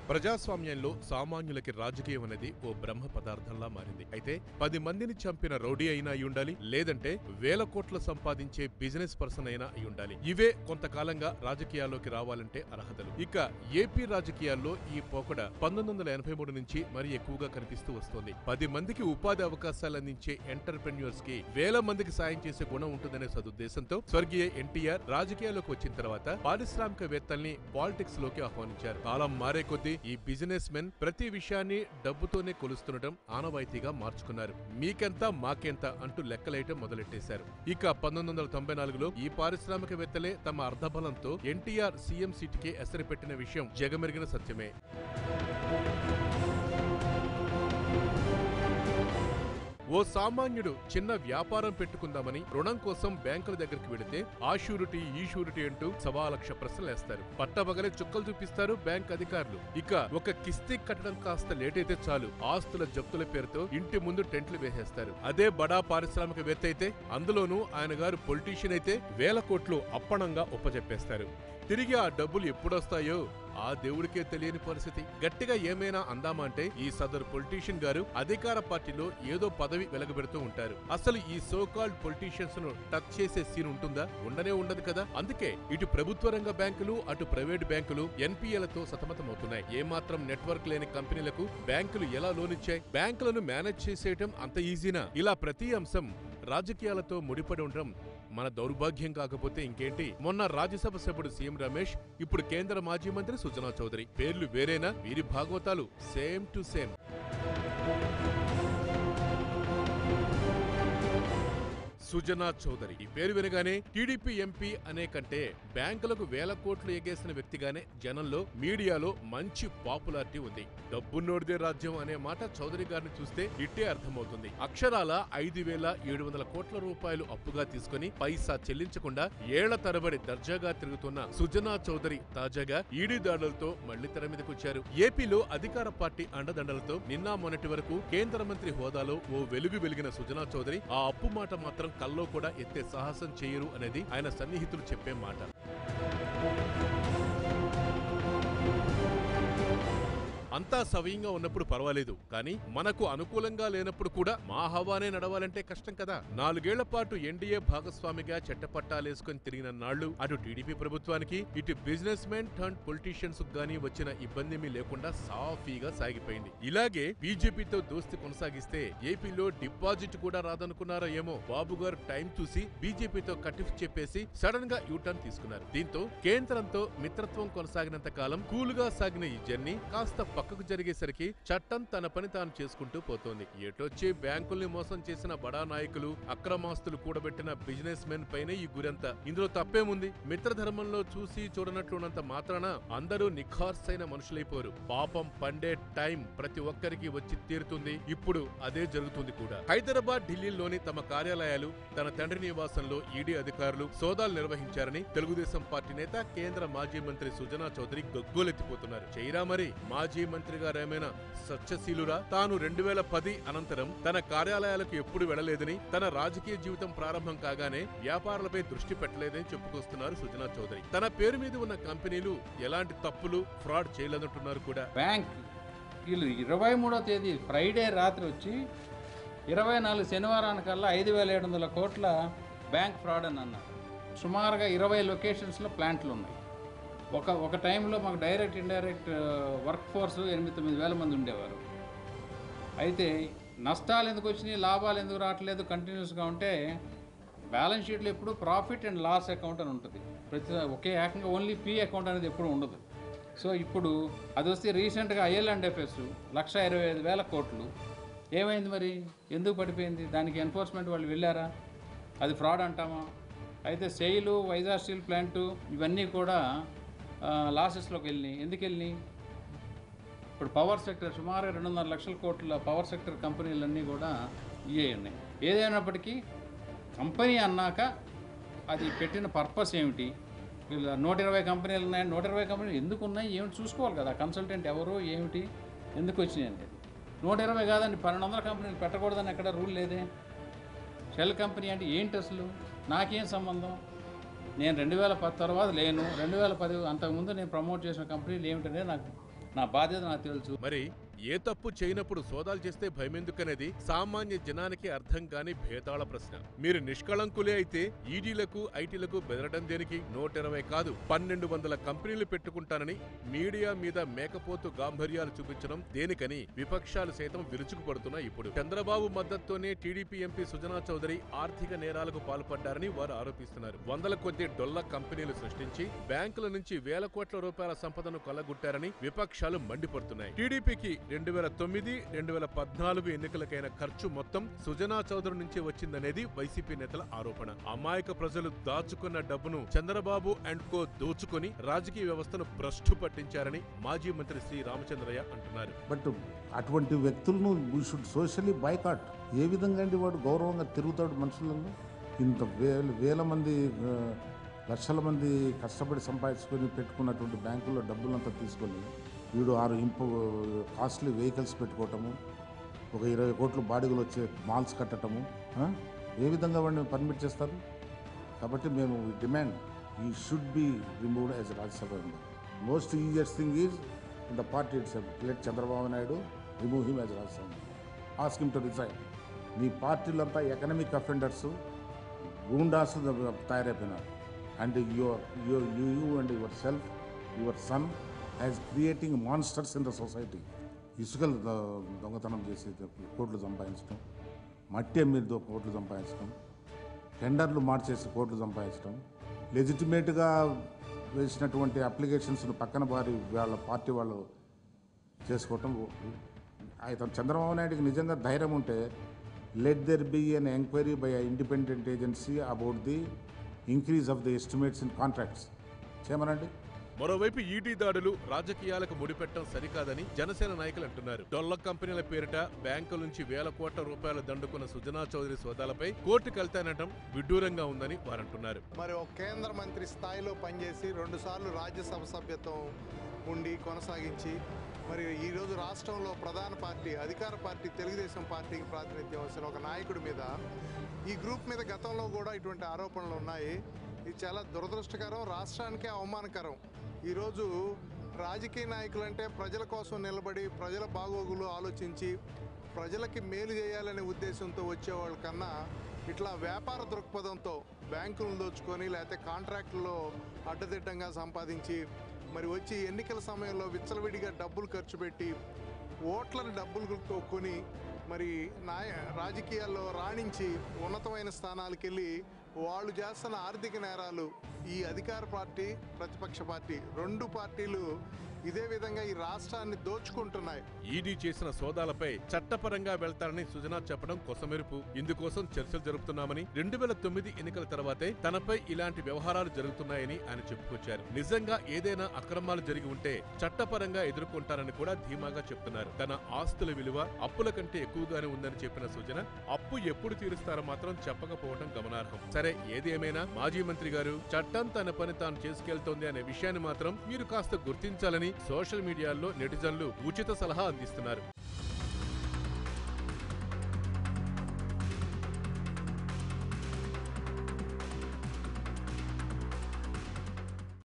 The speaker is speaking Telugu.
ప్రజాస్వామ్యంలో సామాన్యులకి రాజకీయం అనేది ఓ బ్రహ్మ పదార్థంలా మారింది అయితే పది మందిని చంపిన రౌడీ అయినా అయి ఉండాలి లేదంటే వేల కోట్ల సంపాదించే బిజినెస్ పర్సన్ అయినా అయి ఉండాలి ఇవే కొంతకాలంగా రాజకీయాల్లోకి రావాలంటే అర్హతలు ఇక ఏపీ రాజకీయాల్లో ఈ పోకడ పంతొమ్మిది వందల ఎనభై మూడు నుంచి మరీ ఎక్కువగా కనిపిస్తూ వస్తోంది పది మందికి ఉపాధి అవకాశాలు అందించే ఎంటర్ప్రెన్యూర్స్ కి వేల మందికి సాయం చేసే గుణం ఉంటుందనే సదుద్దేశంతో స్వర్గీయ ఎన్టీఆర్ రాజకీయాల్లోకి వచ్చిన తర్వాత పారిశ్రామికవేత్తల్ని పాలిటిక్స్ లోకి ఆహ్వానించారు కాలం మారే కొద్దీ ఈ బిజినెస్ మెన్ ప్రతి విషయాన్ని డబ్బుతోనే కొలుస్తుండటం ఆనవాయితీగా మార్చుకున్నారు మీకెంత మాకెంత అంటూ లెక్కలేయటం మొదలెట్టేశారు ఇక పంతొమ్మిది వందల తొంభై నాలుగులో ఈ పారిశ్రామికవేత్తలే తమ అర్ధబలంతో ఎన్టీఆర్ సీఎం సీటుకే ఎసరిపెట్టిన విషయం జగమెరిగిన సత్యమే ఓ సామాన్యుడు చిన్న వ్యాపారం పెట్టుకుందామని రుణం కోసం బ్యాంకుల దగ్గరికి వెళితే ఆ షూరిటీ ఈ షూరిటీ అంటూ సవా లక్ష ప్రశ్నలు వేస్తారు పట్టబగలే చుక్కలు చూపిస్తారు బ్యాంక్ అధికారులు ఇక ఒక కిస్తీ కట్టడం కాస్త లేట్ అయితే చాలు ఆస్తుల జప్తుల పేరుతో ఇంటి ముందు టెంట్లు వేసేస్తారు అదే బడా పారిశ్రామికవేత్త అయితే అందులోనూ ఆయన గారు పొలిటీషియన్ అయితే వేల కోట్లు అప్పణంగా ఒప్పజెప్పేస్తారు తిరిగి ఆ డబ్బులు ఎప్పుడొస్తాయో ఆ దేవుడికే తెలియని పరిస్థితి గట్టిగా ఏమైనా అందామా అంటే ఈ సదరు పొలిటీషియన్ గారు అధికార పార్టీలో ఏదో పదవి వెలగబెడుతూ ఉంటారు అసలు ఈ సో కాల్డ్ పొలిటీషియన్స్ ను టచ్ చేసే సీన్ ఉంటుందా ఉండనే ఉండదు కదా అందుకే ఇటు ప్రభుత్వ రంగ బ్యాంకులు అటు ప్రైవేట్ బ్యాంకులు ఎన్పిఎలతో సతమతమవుతున్నాయి ఏమాత్రం నెట్వర్క్ లేని కంపెనీలకు బ్యాంకులు ఎలా లోన్ ఇచ్చాయి బ్యాంకులను మేనేజ్ చేసేయటం అంత ఈజీనా ఇలా ప్రతి అంశం రాజకీయాలతో ముడిపడి ఉండడం మన దౌర్భాగ్యం కాకపోతే ఇంకేంటి మొన్న రాజ్యసభ సభ్యుడు సీఎం రమేష్ ఇప్పుడు కేంద్ర మాజీ మంత్రి సుజనా చౌదరి పేర్లు వేరేనా వీరి భాగవతాలు same to same Sujana Chowdary ఈ పేరు వినగానే టీడీపీ ఎంపీ అనే కంటే బ్యాంకులకు వేల కోట్లు ఎగేసిన వ్యక్తిగానే జనంలో మీడియాలో మంచి పాపులారిటీ ఉంది డబ్బున్నోడిదే రాజ్యం అనే మాట చౌదరి గారిని చూస్తే ఇట్టే అర్థమవుతుంది అక్షరాల ఐదు వేల ఏడు వందల కోట్ల రూపాయలు అప్పుగా తీసుకుని పైసా చెల్లించకుండా ఏళ్ల తరబడి దర్జాగా తిరుగుతున్న సుజనా చౌదరి తాజాగా ఈడీ దాడులతో మళ్లీ తెర మీదకొచ్చారు ఏపీలో అధికార పార్టీ అండదండలతో నిన్న మొన్నటి వరకు కేంద్ర మంత్రి హోదాలో ఓ వెలుగు వెలిగిన సుజనా చౌదరి ఆ అప్పు మాట మాత్రం కల్లో కూడా ఎత్తే సాహసం చేయరు అనేది ఆయన సన్నిహితులు చెప్పే మాట అంతా సవ్యంగా ఉన్నప్పుడు పర్వాలేదు కానీ మనకు అనుకూలంగా లేనప్పుడు కూడా మా హవానే నడవాలంటే కష్టం కదా నాలుగేళ్ల పాటు ఎన్డీఏ భాగస్వామిగా చెట్టపట్టాలేసుకుని తిరిగిన నాళ్లు అటు టీడీపీ ప్రభుత్వానికి ఇటు బిజినెస్ మెన్ టర్న్ పొలిటీషియన్స్ గానీ వచ్చిన ఇబ్బందేమీ లేకుండా సాఫీగా సాగిపోయింది ఇలాగే బీజేపీతో దోస్తి కొనసాగిస్తే ఏపీలో డిపాజిట్ కూడా రాదనుకున్నారో ఏమో బాబు గారు టైం చూసి బీజేపీతో కటిఫ్ చెప్పేసి సడన్ గా యూటర్న్ తీసుకున్నారు దీంతో కేంద్రంతో మిత్రత్వం కొనసాగినంత కాలం కూల్ గా సాగిన ఈ జర్నీ కాస్త పక్కకు జరిగేసరికి చట్టం తన పని తాను చేసుకుంటూ పోతోంది ఎటొచ్చి బ్యాంకుల్ని మోసం చేసిన బడా నాయకులు అక్రమాస్తులు కూడబెట్టిన బిజినెస్ మెన్ పైనే ఈ గురంతా ఇందులో తప్పేముంది మిత్రధర్మంలో చూసి చూడనట్లున్నంత మాత్రాన అందరూ నిఖార్సైన మనుషులైపోరు పాపం పండే టైం ప్రతి ఒక్కరికి వచ్చి తీరుతుంది ఇప్పుడు అదే జరుగుతుంది కూడా హైదరాబాద్ ఢిల్లీలోని తమ కార్యాలయాలు తన తండ్రి నివాసంలో ఈడీ అధికారులు సోదాలు నిర్వహించారని తెలుగుదేశం పార్టీ నేత కేంద్ర మాజీ మంత్రి సుజనా చౌదరి గగ్గోలెత్తిపోతున్నారు చైరా మరి మాజీ మంత్రి గారేమైనా సత్యశీలురా తాను రెండు వేల పది అనంతరం తన కార్యాలయాలకు ఎప్పుడు వెళ్లలేదని తన రాజకీయ జీవితం ప్రారంభం కాగానే వ్యాపారాలపై దృష్టి పెట్టలేదని చెప్పుకొస్తున్నారు సుజనా చౌదరి తన పేరు మీద ఉన్న కంపెనీలు ఎలాంటి తప్పులు ఫ్రాడ్ చేయలేదంటున్నారు కూడా బ్యాంక్ వీళ్ళు ఇరవై మూడో తేదీ ఫ్రైడే రాత్రి వచ్చి ఇరవై నాలుగు శనివారానికల్లా ఐదు వేల ఏడు వందల కోట్ల బ్యాంక్ ఫ్రాడ్ అని అన్నారు సుమారుగా ఇరవై లొకేషన్స్లో ప్లాంట్లు ఉన్నాయి ఒక ఒక టైంలో మాకు డైరెక్ట్ ఇండైరెక్ట్ వర్క్ ఫోర్స్ ఎనిమిది తొమ్మిది వేల మంది ఉండేవారు అయితే నష్టాలు ఎందుకు వచ్చినాయి లాభాలు ఎందుకు రావట్లేదు కంటిన్యూస్గా ఉంటే బ్యాలెన్స్ షీట్లో ఎప్పుడు ప్రాఫిట్ అండ్ లాస్ అకౌంట్ అని ఉంటుంది ప్రతి ఒకే ఏకంగా ఓన్లీ పీ అకౌంట్ అనేది ఎప్పుడు ఉండదు సో ఇప్పుడు అది వస్తే రీసెంట్గా ఐఎల్ అండ్ ఎఫ్ఎస్ లక్ష ఇరవై ఐదు వేల కోట్లు ఏమైంది మరి ఎందుకు పడిపోయింది దానికి ఎన్ఫోర్స్మెంట్ వాళ్ళు వెళ్ళారా అది ఫ్రాడ్ అంటామా అయితే సెయిలు వైజాగ్ స్టీల్ ప్లాంటు ఇవన్నీ కూడా లాసెస్లోకి వెళ్ళినాయి ఎందుకు వెళ్ళినాయి ఇప్పుడు పవర్ సెక్టర్ సుమారు రెండున్నర లక్షల కోట్ల పవర్ సెక్టర్ కంపెనీలన్నీ కూడా ఇవే ఉన్నాయి ఏదైనప్పటికీ కంపెనీ అన్నాక అది పెట్టిన పర్పస్ ఏమిటి వీళ్ళ నూట ఇరవై కంపెనీలు ఉన్నాయి నూట ఇరవై కంపెనీలు ఎందుకు ఉన్నాయి ఏమిటి చూసుకోవాలి కదా కన్సల్టెంట్ ఎవరు ఏమిటి ఎందుకు వచ్చినాయి అనేది నూట ఇరవై కాదండి పన్నెండు వందల కంపెనీలు పెట్టకూడదని ఎక్కడ రూల్ లేదే షెల్ కంపెనీ అంటే ఏంటి అసలు నాకేం సంబంధం నేను రెండు వేల పది తర్వాత లేను రెండు వేల పది అంతకుముందు నేను ప్రమోట్ చేసిన కంపెనీలు ఏమిటనేది నాకు నా బాధ్యత నాకు తెలుసు మరి ఏ తప్పు చేయనప్పుడు సోదాలు చేస్తే భయమెందుకనేది సామాన్య జనానికి అర్థం కాని భేతాళ ప్రశ్న మీరు నిష్కళంకులే అయితే ఈడీలకు ఐటీలకు బెదరడం దేనికి నూట ఇరవై కాదు పన్నెండు వందల కంపెనీలు పెట్టుకుంటానని మీడియా మీద మేకపోతు గాంభీర్యాలు చూపించడం దేనికని విపక్షాలు సైతం విరుచుకుపడుతున్నాయి ఇప్పుడు చంద్రబాబు మద్దతుతోనే టీడీపీ ఎంపీ సుజనా చౌదరి ఆర్థిక నేరాలకు పాల్పడ్డారని వారు ఆరోపిస్తున్నారు వందల కొద్ది డొల్ల కంపెనీలు సృష్టించి బ్యాంకుల నుంచి వేల కోట్ల రూపాయల సంపదను కొల్లగొట్టారని విపక్షాలు మండిపడుతున్నాయి టీడీపీకి రెండు వేల తొమ్మిది రెండు వేల పద్నాలుగు ఎన్నికలకైన ఖర్చు మొత్తం సుజనా చౌదరి నుంచి వచ్చిందనేది వైసీపీ నేతల ఆరోపణ అమాయక ప్రజలు దాచుకున్న డబ్బును చంద్రబాబు అండ్ కో దోచుకొని రాజకీయ వ్యవస్థను భ్రష్టు పట్టించారని మాజీ మంత్రి శ్రీ రామచంద్రయ్య అంటున్నారు బట్ అటువంటి వ్యక్తులను వీ షుడ్ సోషల్లీ బైకాట్ ఏ విధంగా అండి వాడు గౌరవంగా తిరుగుతాడు మనుషులను ఇంత వేల వేల మంది ఆ, లక్షల మంది కష్టపడి సంపాదించుకొని పెట్టుకున్నటువంటి బ్యాంకుల్లో డబ్బులంతా తీసుకొని వీడు ఆరు ఇంపు కాస్ట్లీ వెహికల్స్ పెట్టుకోవటము ఒక ఇరవై కోట్లు బాడిగలు వచ్చే మాల్స్ కట్టటము ఆ? ఏ విధంగా వాడిని పర్మిట్ చేస్తారు కాబట్టి మేము demand he should be removed as Rajya Sabha member most easiest thing is in the party it's let Chandrababu Naidu remove him as Rajya Sabha ask him to resign మీ పార్టీలంతా ఎకనమిక్ అఫెండర్స్ గూండాస్ తయారైపోయినారు and your your you you and your self your son as creating monsters in the society ఇసుకలు ద- దొంగతనం చేసి కోట్లు సంపాదించడం మట్టి అమ్మి దో- కోట్లు సంపాదించడం టెండర్లు మార్చేసి కోట్లు సంపాదించడం లెజిటిమేట్గా వేసినటువంటి అప్లికేషన్స్ను పక్కన వారి వాళ్ళ పార్టీ వాళ్ళు చేసుకోవటం అయితే చంద్రబాబు నాయుడుకి నిజంగా ధైర్యం ఉంటే let there be an enquiry by independent agency about the increase of the estimates in contracts చేయమనండి మరోవైపు ఈడీ దాడులు రాజకీయాలకు ముడిపెట్టడం సరికాదని జనసేన నాయకులు అంటున్నారు డొల్ల కంపెనీల పేరిట బ్యాంకుల నుంచి వేల కోట్ల రూపాయలు దండుకున్న సుజనా చౌదరి సోదాలపై కోర్టుకెళ్తానటం విడ్డూరంగా ఉందని వారంటున్నారు మరి ఒక కేంద్ర మంత్రి స్థాయిలో పనిచేసి రెండుసార్లు రాజ్యసభ సభ్యత్వం ఉండి కొనసాగించి మరి ఈరోజు రాష్ట్రంలో ప్రధాన పార్టీ అధికార పార్టీ తెలుగుదేశం పార్టీకి ప్రాతినిధ్యం వహించిన ఒక నాయకుడి మీద ఈ గ్రూప్ మీద గతంలో కూడా ఇటువంటి ఆరోపణలు ఉన్నాయి ఇది చాలా దురదృష్టకరం రాష్ట్రానికే అవమానకరం ఈరోజు రాజకీయ నాయకులంటే ప్రజల కోసం నిలబడి ప్రజల బాగోగులు ఆలోచించి ప్రజలకి మేలు చేయాలనే ఉద్దేశంతో వచ్చేవాళ్ళ కన్నా ఇట్లా వ్యాపార దృక్పథంతో బ్యాంకులను దోచుకొని లేకపోతే కాంట్రాక్టుల్లో అడ్డదిడ్డంగా సంపాదించి మరి వచ్చి ఎన్నికల సమయంలో విచ్చలవిడిగా డబ్బులు ఖర్చు పెట్టి ఓట్లను డబ్బులతో కొని మరి నాయ రాజకీయాల్లో రాణించి ఉన్నతమైన స్థానాలకు వెళ్ళి వాళ్ళు చేస్తున్న ఆర్థిక నేరాలు ఈ అధికార పార్టీ ప్రతిపక్ష పార్టీ రెండు పార్టీలు ఇదే విధంగా ఈ రాష్ట్రాన్ని దోచుకుంటున్నాయి ఈడీ చేసిన సోదాలపై చట్టపరంగా వెళ్తారని సుజనా చెప్పడం కొసమెరుపు ఇందుకోసం చర్చలు జరుపుతున్నామని రెండు వేల తొమ్మిది ఎన్నికల తర్వాతే తనపై ఇలాంటి వ్యవహారాలు జరుగుతున్నాయని ఆయన చెప్పుకొచ్చారు నిజంగా ఏదైనా అక్రమాలు జరిగి ఉంటే చట్టపరంగా ఎదుర్కొంటారని కూడా ధీమాగా చెప్తున్నారు తన ఆస్తుల విలువ అప్పుల కంటే ఎక్కువగానే ఉందని చెప్పిన సుజన అప్పు ఎప్పుడు తీరుస్తారో మాత్రం చెప్పకపోవడం గమనార్హం సరే ఏది ఏమైనా మాజీ మంత్రి గారు చట్టం తన పని తాను చేసుకెళ్తోంది అనే విషయాన్ని మాత్రం మీరు కాస్త గుర్తించాలని సోషల్ మీడియాలో నెటిజన్లు ఉచిత సలహా అందిస్తున్నారు